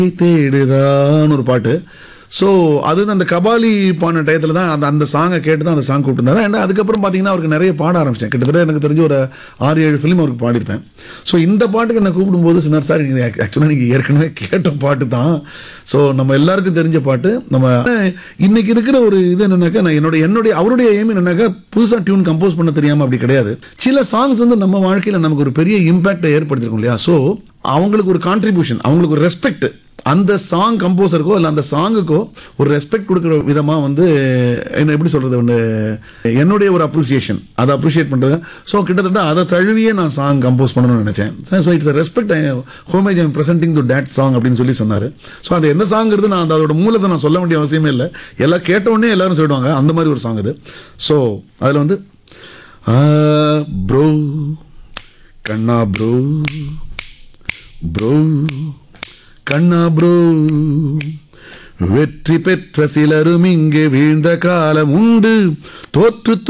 தேடுதான் ஒரு பாட்டு ஸோ அது அந்த கபாலி பாடின டயத்தில் தான் அந்த அந்த சாங்கை கேட்டு தான் அந்த சாங் கூப்பிட்டுருந்தாரு அண்ட் அதுக்கப்புறம் பார்த்தீங்கன்னா அவருக்கு நிறைய பாட ஆரம்பிச்சிட்டேன் கிட்டத்தட்ட எனக்கு தெரிஞ்ச ஒரு ஆறு ஏழு ஃபிலிம் அவருக்கு பாடியிருப்பேன் ஸோ இந்த பாட்டுக்கு என்ன கூப்பிடும்போது சின்னர் சார் நீங்கள் ஆக்சுவலாக நீங்கள் ஏற்கனவே கேட்ட பாட்டு தான் ஸோ நம்ம எல்லாருக்கும் தெரிஞ்ச பாட்டு நம்ம இன்னைக்கு இருக்கிற ஒரு இது என்னன்னாக்கா நான் என்னுடைய என்னுடைய அவருடைய எய்ம் என்னன்னாக்கா புதுசாக டியூன் கம்போஸ் பண்ண தெரியாமல் அப்படி கிடையாது சில சாங்ஸ் வந்து நம்ம வாழ்க்கையில் நமக்கு ஒரு பெரிய இம்பாக்டை ஏற்படுத்திருக்கும் இல்லையா ஸோ அவங்களுக்கு ஒரு கான்ட்ரிபியூஷன் அவங்களுக்கு ஒரு ரெஸ்பெக்ட் அந்த சாங் கம்போசருக்கோ இல்லை அந்த சாங்குக்கோ ஒரு ரெஸ்பெக்ட் கொடுக்குற விதமாக வந்து என்ன எப்படி சொல்கிறது ஒன்று என்னுடைய ஒரு அப்ரிசியேஷன் அதை அப்ரிஷியேட் பண்ணுறது ஸோ கிட்டத்தட்ட அதை தழுவியே நான் சாங் கம்போஸ் பண்ணணும்னு நினச்சேன் so it's respect homage I'm presenting to date song அப்படின்னு சொல்லி சொன்னார் ஸோ அது எந்த சாங்கிறது நான் அதோட மூலத்தை நான் சொல்ல வேண்டிய அவசியமே இல்லை எல்லாம் கேட்ட உடனே எல்லாரும் சொல்லிடுவாங்க அந்த மாதிரி ஒரு சாங் இது ஸோ அதில் வந்து bro Kanna bro bro Kanna bro வெற்றி பெற்ற சிலரும் இங்கே வீழ்ந்த காலம் உண்டு தோற்று